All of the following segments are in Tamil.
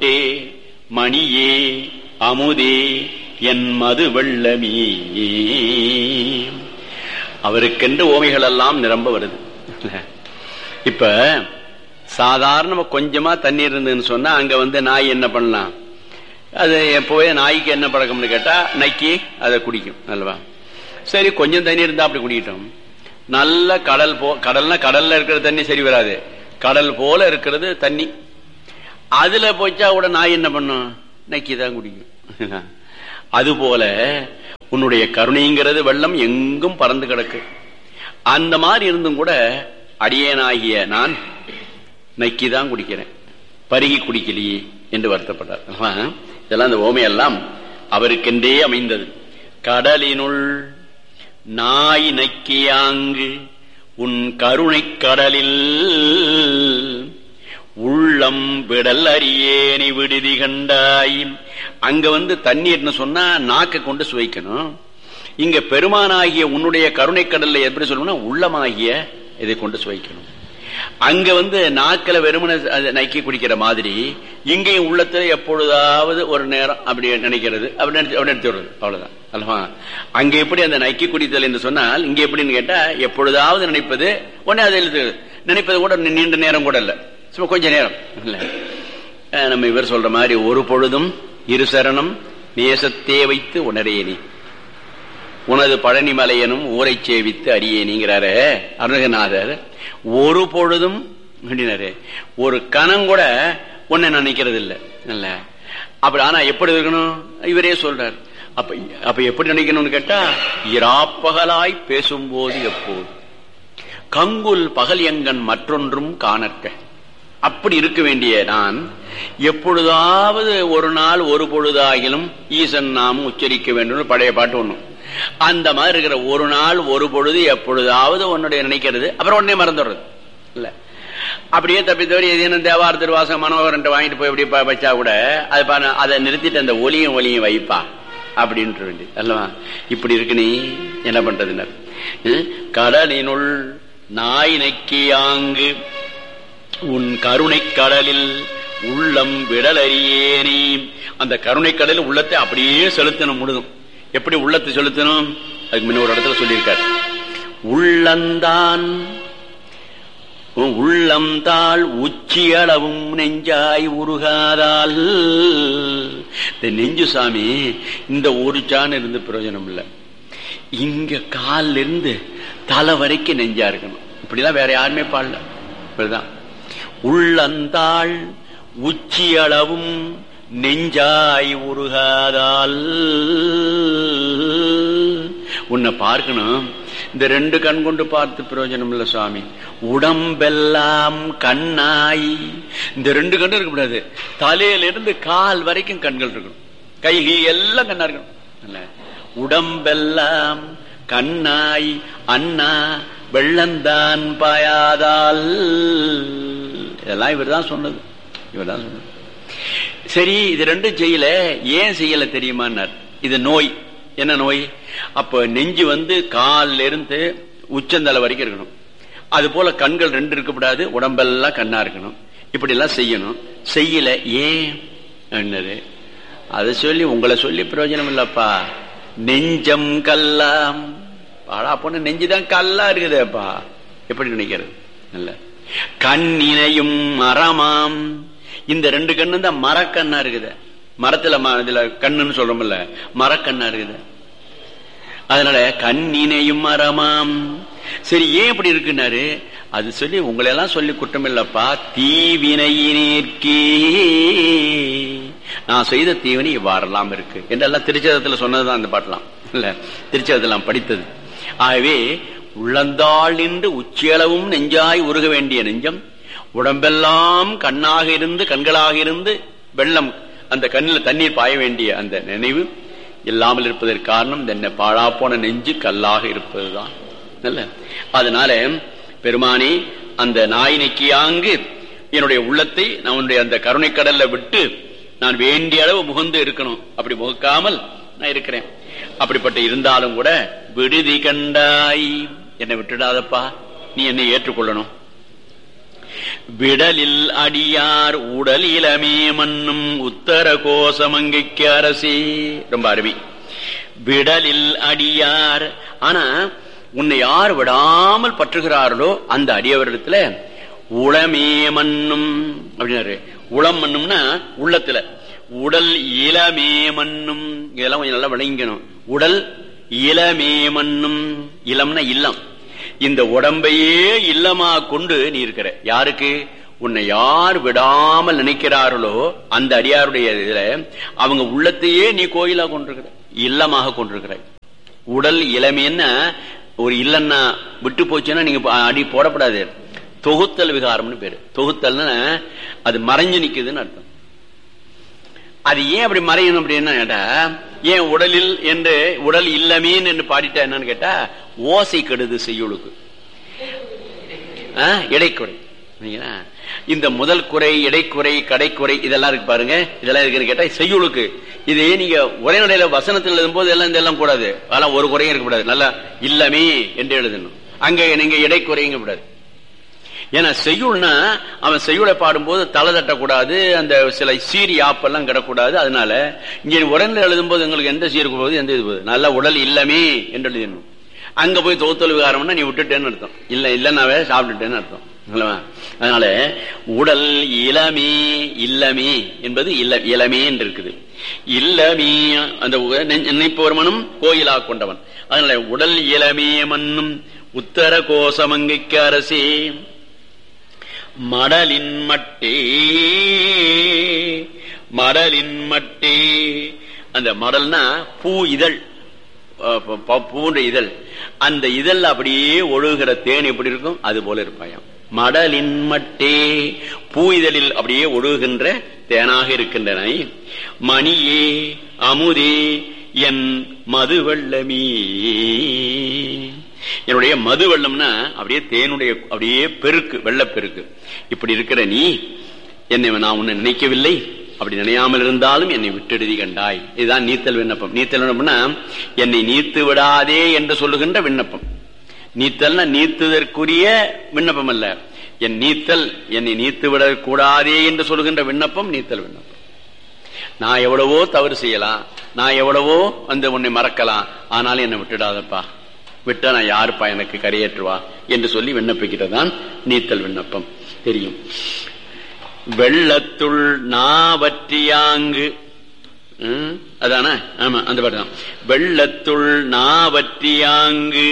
பொட்டே மணியே அமுதே என் மது வெள்ளமே அவருக்கென்று ஓமைகள் எல்லாம் நிரம்ப வருது இப்ப சாதாரண கொஞ்சமா தண்ணீர் இருந்ததுன்னு சொன்னா அங்க வந்து நாய் என்ன பண்ணலாம் அது எப்போவே நாய்க்கு என்ன பழக்கம்னு கேட்டா நக்கி அதை குடிக்கும் அல்லவா சரி கொஞ்சம் தண்ணி இருந்தா அப்படி குடிக்கிட்டோம் நல்ல கடல் போ கடல்னா கடல்ல இருக்கிற தண்ணி சரி வராது கடல் போல இருக்கிறது தண்ணி அதுல போச்சா கூட நாய் என்ன பண்ணும் நக்கி தான் குடிக்கும் அது போல உன்னுடைய கருணைங்கிறது வெள்ளம் எங்கும் பறந்து கிடக்கு அந்த மாதிரி இருந்தும் கூட அடியேனாகிய நான் நக்கி தான் குடிக்கிறேன் பருகி குடிக்கலையே என்று வருத்தப்பட்டார் இதெல்லாம் அந்த ஓமையெல்லாம் அவருக்கென்றே அமைந்தது கடலினுள் நாய் நக்கியாங்கு உன் கருணை கடலில் உள்ளம் விடல் அறியேனி விடுதி கண்டாய் அங்க வந்து தண்ணீர்னு சொன்னா நாக்க கொண்டு சுவைக்கணும் இங்க பெருமானாகிய உன்னுடைய கருணை கடல்ல எப்படி சொல்லணும்னா உள்ளமாகிய இதை கொண்டு சுவைக்கணும் அங்க வந்து நாக்கில வெறுமனை நக்கி குடிக்கிற மாதிரி இங்கேயும் உள்ளத்துல எப்பொழுதாவது ஒரு நேரம் அப்படி நினைக்கிறது அப்படி நினைச்சு அப்படி நிறுத்தி விடுறது அவ்வளவுதான் அல்லவா அங்க எப்படி அந்த நக்கி குடித்தல் என்று சொன்னால் இங்க எப்படின்னு கேட்டா எப்பொழுதாவது நினைப்பது உடனே அதை எழுது நினைப்பது கூட நீண்ட நேரம் கூட இல்ல சும்மா கொஞ்ச நேரம் இல்ல நம்ம இவர் சொல்ற மாதிரி ஒரு பொழுதும் இரு சரணம் நேசத்தே வைத்து உணரேனி உனது பழனிமலையனும் ஊரை சேவித்து அறியேனிங்கிறாரு அருணகநாதர் ஒரு பொழுதும் அப்படின்னாரு ஒரு கணம் கூட உன்னை நினைக்கிறது இல்லை இல்ல அப்படி ஆனா எப்படி இருக்கணும் இவரே சொல்றார் அப்ப அப்ப எப்படி நினைக்கணும்னு கேட்டா இராப்பகலாய் பேசும்போது எப்போது கங்குல் பகல் எங்கன் மற்றொன்றும் காணற்க அப்படி இருக்க வேண்டிய நான் எப்பொழுதாவது ஒரு நாள் ஒரு பொழுதாகிலும் ஈசன் நாம் உச்சரிக்க வேண்டும் பழைய பாட்டு ஒண்ணும் அந்த மாதிரி இருக்கிற ஒரு நாள் ஒரு பொழுது எப்பொழுதாவது உன்னுடைய நினைக்கிறது அப்புறம் உடனே மறந்துடுறது இல்ல அப்படியே தப்பி தவறி எதேனும் தேவார திருவாசம் மனோகரன் வாங்கிட்டு போய் இப்படி வச்சா கூட அது அதை நிறுத்திட்டு அந்த ஒலியும் ஒலியும் வைப்பா அப்படின்ட்டு வேண்டி அல்லவா இப்படி இருக்கு நீ என்ன பண்றதுனர் கடலினுள் நாய் நக்கியாங்கு உன் கருணை கடலில் உள்ளம் விடலறியேனே அந்த கருணை கடலில் உள்ளத்தை அப்படியே செலுத்தணும் முழுதும் எப்படி உள்ளத்தை செலுத்தணும் அதுக்கு முன்ன ஒரு இடத்துல சொல்லியிருக்கார் உள்ளந்தான் உள்ளம்தாள் உச்சியளவும் நெஞ்சாய் உருகாதால் இந்த நெஞ்சு சாமி இந்த ஒரு சான் இருந்து பிரயோஜனம் இல்லை இங்க காலில் இருந்து தலை வரைக்கும் நெஞ்சா இருக்கணும் இப்படிதான் வேற யாருமே பாடல இப்படிதான் உள்ளந்தாள் உச்சியளவும் நெஞ்சாய் உருகாதால் உன்னை பார்க்கணும் இந்த ரெண்டு கண் கொண்டு பார்த்து பிரயோஜனம் இல்ல சுவாமி உடம்பெல்லாம் கண்ணாய் இந்த ரெண்டு கண்ணு இருக்கக்கூடாது தலையில இருந்து கால் வரைக்கும் கண்கள் இருக்கணும் கை எல்லாம் கண்ணா இருக்கணும் இல்ல உடம்பெல்லாம் கண்ணாய் அண்ணா வெள்ளந்தான் பாயாதால் இதெல்லாம் இவர் தான் சொன்னது இவர் தான் சொன்னது சரி இது ரெண்டும் செய்யல ஏன் செய்யல தெரியுமான்னார் இது நோய் என்ன நோய் அப்ப நெஞ்சு வந்து காலில் இருந்து உச்சந்தலை வரைக்கும் இருக்கணும் அது போல கண்கள் ரெண்டு இருக்கக்கூடாது உடம்பெல்லாம் கண்ணா இருக்கணும் இப்படி எல்லாம் செய்யணும் செய்யல ஏன் என்னது அதை சொல்லி உங்களை சொல்லி பிரயோஜனம் இல்லப்பா நெஞ்சம் கல்லாம் பாடா பொண்ணு நெஞ்சுதான் கல்லா இருக்குதேப்பா எப்படி நினைக்கிறது இல்ல கண்ணினையும் மரமாம் இந்த ரெண்டு கண்ணு தான் மரக்கண்ணா இருக்குது மரத்துல இதுல கண்ணுன்னு சொல்றோம்ல மரக்கண்ணா இருக்குது அதனால கண்ணினையும் மரமாம் சரி ஏன் இப்படி இருக்குன்னாரு அது சொல்லி உங்களை எல்லாம் சொல்லி குற்றம் இல்லப்பா தீவினையினேற்கே நான் செய்த தீவினை இவ்வாறெல்லாம் இருக்கு என்றெல்லாம் திருச்சதத்துல சொன்னதுதான் அந்த பாட்டெல்லாம் இல்ல திருச்சதத்தெல்லாம் படித்தது ஆகவே உள்ளந்தாள் நின்று உச்சியளவும் நெஞ்சாய் உருக வேண்டிய நெஞ்சம் உடம்பெல்லாம் கண்ணாக இருந்து கண்களாக இருந்து வெள்ளம் அந்த கண்ணில் தண்ணீர் பாய வேண்டிய அந்த நினைவு இல்லாமல் இருப்பதற்கு காரணம் என்ன பாழா போன நெஞ்சு கல்லாக இருப்பதுதான் நல்ல அதனால பெருமானி அந்த நாய் நெக்கியாங்கு என்னுடைய உள்ளத்தை நம்முடைய அந்த கருணை கடல்ல விட்டு நான் வேண்டிய அளவு முகந்து இருக்கணும் அப்படி முகக்காமல் நான் இருக்கிறேன் அப்படிப்பட்ட இருந்தாலும் கூட விடுதி கண்டாய் என்னை விட்டுடாதப்பா நீ என்னை ஏற்றுக்கொள்ளணும் விடலில் அடியார் உடலிலமே மண்ணும் உத்தர கோசமங்கைக்கு அரசே ரொம்ப அருமை விடலில் அடியார் ஆனா உன்னை யார் விடாமல் பற்றுகிறார்களோ அந்த அடியவரிடத்துல உளமே மண்ணும் அப்படின்னாரு உளம் மண்ணும்னா உள்ளத்துல உடல் இளமே மண்ணும் இதெல்லாம் கொஞ்சம் நல்லா விளங்கணும் உடல் இளமே மண்ணும் இளம்னா இல்லம் இந்த உடம்பையே இல்லமா கொண்டு நீ இருக்கிற யாருக்கு உன்னை யார் விடாமல் நினைக்கிறார்களோ அந்த அடியாருடைய இதுல அவங்க உள்ளத்தையே நீ கோயிலா கொண்டிருக்கிற இல்லமாக கொண்டிருக்கிறாய் உடல் இளமைன்னா ஒரு இல்லன்னா விட்டு போச்சுன்னா நீங்க அடி போடப்படாது தொகுத்தல் விகாரம்னு பேரு தொகுத்தல்னா அது மறைஞ்சு நிக்குதுன்னு அர்த்தம் அது ஏன் அப்படி மறையணும் அப்படின்னா கேட்டா ஏன் உடலில் என்று உடல் இல்லமேன்னு என்று பாடிட்டா என்னன்னு கேட்டா ஓசை கெடுது செய்யுளுக்கு இடைக்குறை இந்த முதல் குறை இடைக்குறை கடைக்குறை இதெல்லாம் இருக்கு பாருங்க இதெல்லாம் இருக்குன்னு கேட்டா செய்யுளுக்கு இது நீங்க உரைநடையில வசனத்தில் எழுதும் போது எல்லாம் இதெல்லாம் கூடாது அதெல்லாம் ஒரு குறையும் இருக்கக்கூடாது நல்லா இல்லமே என்று எழுதணும் அங்க நீங்க இடைக்குறையும் கூடாது ஏன்னா செய்யுள்னா அவன் செய்யுளை பாடும்போது தலை தட்டக்கூடாது அந்த சில சீரி ஆப்பெல்லாம் கிடக்கூடாது அதனால இங்க உடனே எழுதும் போது எங்களுக்கு எந்த சீருக்கு போகுது எந்த இது போகுது நல்ல உடல் இல்லமே என்று எழுதிடணும் அங்க போய் தோத்தல் விகாரம்னா நீ விட்டுட்டேன்னு அர்த்தம் இல்ல இல்லைன்னாவே சாப்பிட்டுட்டேன்னு அர்த்தம் அதனால உடல் இளமே இல்லமே என்பது இல்ல இளமே என்று இருக்குது இல்லமே அந்த நினைப்பவர் மனும் கோயிலா கொண்டவன் அதனால உடல் இளமே மண்ணும் உத்தர கோசமங்கைக்கு அரசே மடலின் மட்டே மடலின் மட்டே அந்த மடல்னா பூ இதழ் பூன்ற இதழ் அந்த இதழ் அப்படியே ஒழுகிற தேன் எப்படி இருக்கும் அது போல இருப்பாயாம் மடலின் மட்டே பூ இதழில் அப்படியே ஒழுகுகின்ற தேனாக இருக்கின்றன மணியே அமுதே என் மது வெள்ளமீ என்னுடைய மது வெள்ளம்னா அப்படியே தேனுடைய அப்படியே பெருக்கு வெள்ளப்பெருக்கு இப்படி இருக்கிற நீ என்னை நான் உன்னை நினைக்கவில்லை அப்படி நினையாமல் இருந்தாலும் என்னை விட்டெழுதி கண்டாய் இதுதான் நீத்தல் விண்ணப்பம் நீத்தல் விண்ணப்பம்னா என்னை நீத்து விடாதே என்று சொல்லுகின்ற விண்ணப்பம் நீத்தல்னா நீத்துதற்குரிய விண்ணப்பம் அல்ல என் நீத்தல் என்னை நீத்து விடக் கூடாதே என்று சொல்லுகின்ற விண்ணப்பம் நீத்தல் விண்ணப்பம் நான் எவ்வளவோ தவறு செய்யலாம் நான் எவ்வளவோ வந்து உன்னை மறக்கலாம் ஆனாலும் என்னை விட்டுடாதப்பா விட்டா நான் யாருப்பா எனக்கு கரையேற்றுவா என்று சொல்லி விண்ணப்பிக்கிறதான் நீத்தல் விண்ணப்பம் தெரியும் வெள்ளத்துள் நாவற்றியாங்கு அதான ஆமா அந்த பாட்டு தான் வெள்ளத்துள் நாவற்றியாங்கு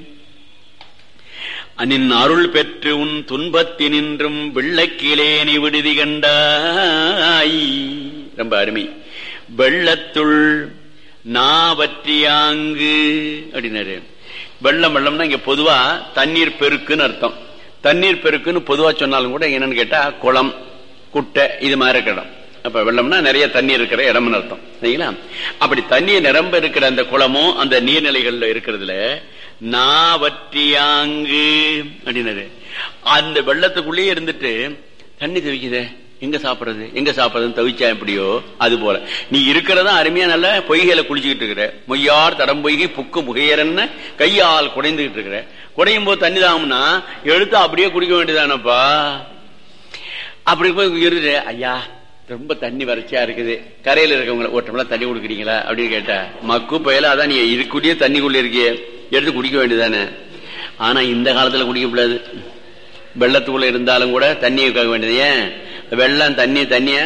நின் அருள் பெற்று உன் துன்பத்தினின்றும் வெள்ளக்கிலேனி விடுதி கண்டாய் ரொம்ப அருமை வெள்ளத்துள் நாவற்றியாங்கு அப்படின்னாரு வெள்ளம் வெள்ளம்னா இங்க பொதுவா தண்ணீர் பெருக்குன்னு அர்த்தம் தண்ணீர் பெருக்குன்னு பொதுவா சொன்னாலும் கூட என்னன்னு கேட்டா குளம் குட்டை இது மாதிரி இருக்கிற இடம் அப்ப வெள்ளம்னா நிறைய தண்ணீர் இருக்கிற இடம்னு அர்த்தம் சரிங்களா அப்படி தண்ணீர் நிரம்ப இருக்கிற அந்த குளமும் அந்த நீர்நிலைகள்ல இருக்கிறதுல நாவற்றியாங்கு அப்படின்னாரு அந்த வெள்ளத்துக்குள்ளேயே இருந்துட்டு தண்ணி தவிக்குதே எங்க சாப்பிடுறது எங்க சாப்பிடுறது தவிச்சா எப்படியோ அது போல நீ இருக்கிறதா அருமையா நல்ல பொய்கையில குளிச்சுக்கிட்டு இருக்கிற மொய்யார் தடம் பொய்கை புக்கு முகையரன்னு கையால் குடைந்துகிட்டு இருக்கிற குடையும் போது தண்ணி தாகும்னா எடுத்து அப்படியே குடிக்க வேண்டியதானப்பா அப்படி போய் இருந்துட்டு ஐயா ரொம்ப தண்ணி வறட்சியா இருக்குது கரையில இருக்கவங்க ஒரு டம்ளர் தண்ணி கொடுக்குறீங்களா அப்படின்னு கேட்டா மக்கு பயல அதான் நீ இதுக்குள்ளேயே தண்ணிக்குள்ள இருக்கிய எடுத்து குடிக்க வேண்டியதானே ஆனா இந்த காலத்துல குடிக்க கூடாது வெள்ளத்துக்குள்ள இருந்தாலும் கூட தண்ணியை கேட்க வேண்டியது ஏன் வெள்ளம் தண்ணி தண்ணியா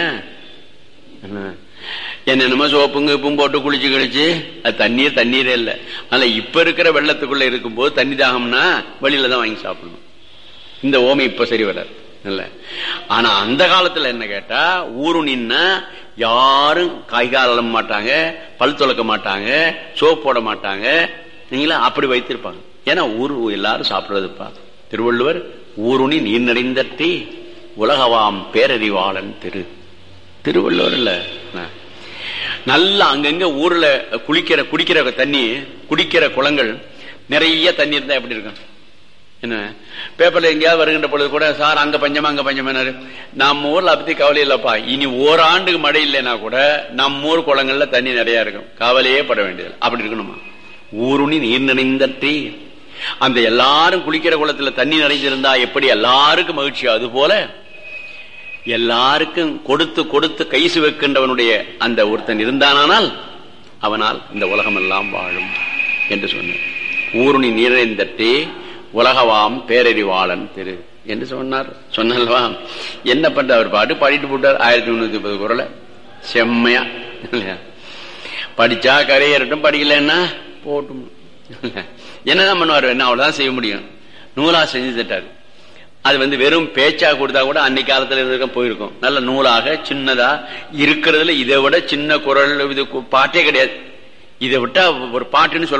என்னென்னமோ சோப்புங்க உப்பும் போட்டு குளிச்சு கழிச்சு அது தண்ணீர் தண்ணீரே இல்லை அதனால இப்ப இருக்கிற வெள்ளத்துக்குள்ள இருக்கும்போது தண்ணி தாகம்னா வெளியில தான் வாங்கி சாப்பிடணும் இந்த ஓமை இப்ப சரி வராது இல்ல ஆனா அந்த காலத்துல என்ன கேட்டா ஊரு நின்னா யாரும் கைகால் அலம்ப மாட்டாங்க பல் துளக்க மாட்டாங்க சோப் போட மாட்டாங்க நீங்களா அப்படி வைத்திருப்பாங்க ஏன்னா ஊர் எல்லாரும் சாப்பிடுறதுப்பா திருவள்ளுவர் ஊருணி நீர் நிறைந்தற்றி உலகவாம் பேரறிவாளன் திரு திருவள்ளுவர் இல்ல நல்லா அங்கங்க ஊர்ல குளிக்கிற குடிக்கிற தண்ணி குடிக்கிற குளங்கள் நிறைய தண்ணி இருந்தா எப்படி இருக்கும் என்ன பேப்பர்ல எங்கேயாவது வருகின்ற பொழுது கூட சார் அங்க பஞ்சமா அங்க பஞ்சமானாரு நம்ம ஊர்ல அப்படி கவலை இல்லப்பா இனி ஓராண்டுக்கு மழை இல்லைன்னா கூட நம்ம ஊர் குளங்கள்ல தண்ணி நிறைய இருக்கும் கவலையே பட வேண்டியது அப்படி இருக்கணுமா ஊருணி நீர் நினைந்தற்றி அந்த எல்லாரும் குளிக்கிற குளத்துல தண்ணி நிறைஞ்சிருந்தா எப்படி எல்லாருக்கும் மகிழ்ச்சி அது போல எல்லாருக்கும் கொடுத்து கொடுத்து கை சுவைக்கின்றவனுடைய அந்த ஒருத்தன் இருந்தானால் அவனால் இந்த உலகம் எல்லாம் வாழும் என்று சொன்னார் ஊருணி நீரைந்தட்டே உலகவாம் பேரறிவாளன் திரு என்று சொன்னார் சொன்னல்வா என்ன பண்ற அவர் பாட்டு பாடிட்டு போட்டார் ஆயிரத்தி முன்னூத்தி முப்பது குரலை செம்மையா படிச்சா கரையேறட்டும் படிக்கலன்னா போட்டும் என்னதான் பண்ணுவார் என்ன அவ்வளவுதான் செய்ய முடியும் நூலா செஞ்சு தட்டாரு அது வந்து வெறும் பேச்சா கொடுத்தா கூட அன்னைக்கு காலத்துல இருக்க போயிருக்கும் நல்ல நூலாக சின்னதா இருக்கிறதுல இதை விட சின்ன குரல் இது பாட்டே கிடையாது இதை விட்டா ஒரு பாட்டுன்னு சொல்ல